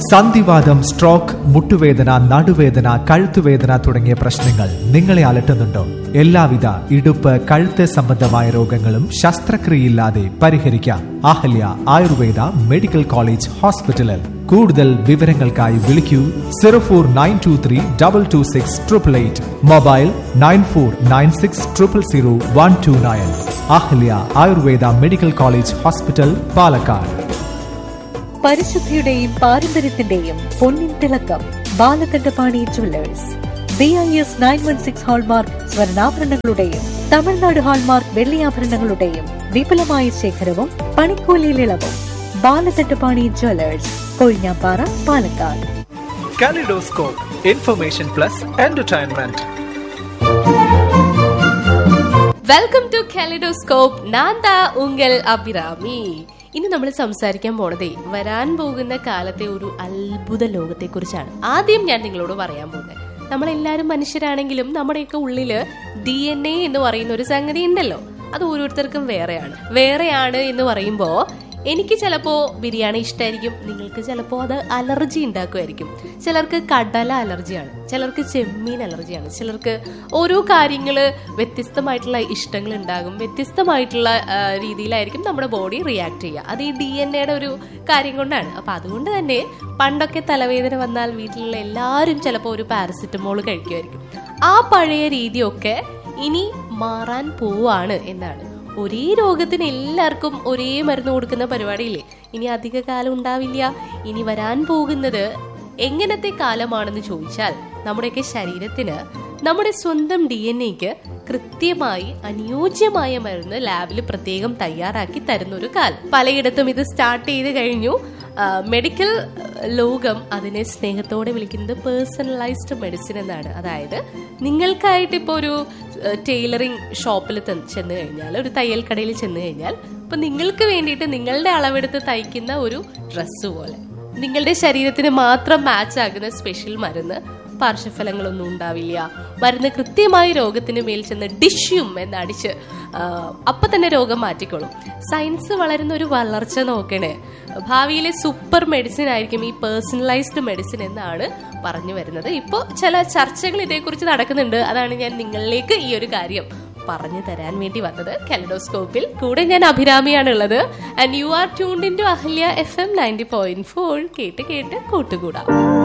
സന്ധിവാദം സ്ട്രോക്ക് മുട്ടുവേദന നടുവേദന കഴുത്തുവേദന തുടങ്ങിയ പ്രശ്നങ്ങൾ നിങ്ങളെ അലട്ടുന്നുണ്ടോ എല്ലാവിധ ഇടുപ്പ് കഴുത്ത് സംബന്ധമായ രോഗങ്ങളും ശസ്ത്രക്രിയയില്ലാതെ പരിഹരിക്കാം അഹല്യ ആയുർവേദ മെഡിക്കൽ കോളേജ് ഹോസ്പിറ്റലിൽ കൂടുതൽ വിവരങ്ങൾക്കായി വിളിക്കൂ zero four nine two three double two six triple eight mobile nine four nine six triple zero one two nine Ahalya Ayurveda medical college hospital Palakkad പരിശുദ്ധിയുടെയും പാരമ്പര്യത്തിന്റെയും പൊന്നിൻ തിളക്കം Balakandapani jewellers B I S nine one six hallmark സ്വർണ്ണാഭരണങ്ങളുടെയും Tamil Nadu hallmark വെള്ളിയാഭരണങ്ങളുടെയും വിപുലമായ ശേഖരവും പണിക്കൂലിയിൽ ഇളവും Balakandapani jewellers Kozhinjampara Palakkad kaleidoscope information plus entertainment welcome to kaleidoscope നാന്ത ഉങ്കൽ അഭിരാമി ഇന്ന് നമ്മൾ സംസാരിക്കാൻ പോണതേ വരാൻ പോകുന്ന കാലത്തെ ഒരു അത്ഭുത ലോകത്തെ കുറിച്ചാണ് ആദ്യം ഞാൻ നിങ്ങളോട് പറയാൻ പോകുന്നത് നമ്മളെല്ലാവരും മനുഷ്യരാണെങ്കിലും നമ്മുടെയൊക്കെ ഉള്ളില് ഡി എൻ എ എന്ന് പറയുന്ന ഒരു സംഗതി ഉണ്ടല്ലോ അത് ഓരോരുത്തർക്കും വേറെയാണ് വേറെയാണ് എന്ന് പറയുമ്പോ എനിക്ക് ചിലപ്പോ ബിരിയാണി ഇഷ്ടമായിരിക്കും നിങ്ങൾക്ക് ചിലപ്പോ അത് അലർജി ഉണ്ടാക്കുമായിരിക്കും ചിലർക്ക് കടല അലർജിയാണ് ചിലർക്ക് ചെമ്മീൻ അലർജിയാണ് ചിലർക്ക് ഓരോ കാര്യങ്ങള് വ്യത്യസ്തമായിട്ടുള്ള ഇഷ്ടങ്ങൾ ഉണ്ടാകും വ്യത്യസ്തമായിട്ടുള്ള ആ, രീതിയിലായിരിക്കും നമ്മുടെ ബോഡി റിയാക്ട് ചെയ്യുക അത് ഈ ഡി എൻ എയുടെ ഒരു കാര്യം കൊണ്ടാണ് അപ്പൊ അതുകൊണ്ട് തന്നെ പണ്ടൊക്കെ തലവേദന വന്നാൽ വീട്ടിലുള്ള എല്ലാവരും ചിലപ്പോൾ ഒരു പാരസിറ്റമോൾ കഴിക്കുമായിരിക്കും ആ പഴയ രീതിയൊക്കെ ഇനി മാറാൻ പോവാണ് എന്നാണ് ഒരേ രോഗത്തിന് എല്ലാവർക്കും ഒരേ മരുന്ന് കൊടുക്കുന്ന പരിപാടിയില്ലേ ഇനി അധിക കാലം ഉണ്ടാവില്ല ഇനി വരാൻ പോകുന്നത് എങ്ങനത്തെ കാലമാണെന്ന് ചോദിച്ചാൽ നമ്മുടെയൊക്കെ ശരീരത്തിന് നമ്മുടെ സ്വന്തം ഡി എൻ എക്ക് കൃത്യമായി അനുയോജ്യമായ മരുന്ന് ലാബിൽ പ്രത്യേകം തയ്യാറാക്കി തരുന്ന ഒരു കാലം പലയിടത്തും ഇത് സ്റ്റാർട്ട് ചെയ്ത് കഴിഞ്ഞു ആ, മെഡിക്കൽ ലോകം അതിനെ സ്നേഹത്തോടെ വിളിക്കുന്നത് പേഴ്സണലൈസ്ഡ് മെഡിസിൻ എന്നാണ് അതായത് നിങ്ങൾക്കായിട്ട് ഇപ്പോൾ ഒരു ടൈലറിംഗ് ഷോപ്പിൽ ചെന്ന് കഴിഞ്ഞാൽ ഒരു തയ്യൽ കടയിൽ ചെന്ന് കഴിഞ്ഞാൽ ഇപ്പൊ നിങ്ങൾക്ക് വേണ്ടിയിട്ട് നിങ്ങളുടെ അളവെടുത്ത് തയ്ക്കുന്ന ഒരു ഡ്രസ്സ് പോലെ നിങ്ങളുടെ ശരീരത്തിന് മാത്രം മാച്ച് ആകുന്ന സ്പെഷ്യൽ മരുന്ന് പാർശ്വഫലങ്ങളൊന്നും ഉണ്ടാവില്ല മരുന്ന് കൃത്യമായി രോഗത്തിന് മേൽ ചെന്ന് ഡിഷ്യും എന്നടിച്ച് ആ, അപ്പൊ തന്നെ രോഗം മാറ്റിക്കോളും സയൻസ് വളരുന്ന ഒരു വളർച്ച നോക്കണേ ഭാവിയിലെ സൂപ്പർ മെഡിസിൻ ആയിരിക്കും ഈ പേഴ്സണലൈസ്ഡ് മെഡിസിൻ എന്നാണ് പറഞ്ഞു വരുന്നത് ഇപ്പോൾ ചില ചർച്ചകൾ ഇതേക്കുറിച്ച് നടക്കുന്നുണ്ട് അതാണ് ഞാൻ നിങ്ങളിലേക്ക് ഈ ഒരു കാര്യം പറഞ്ഞു തരാൻ വേണ്ടി വന്നത് കലഡോസ്കോപ്പിൽ കൂടെ ഞാൻ അഭിരാമിയാണ് ഉള്ളത് and you are tuned in to Ahalya F M ninety point four കേട്ട് കേട്ട് കൂട്ടുകൂടാം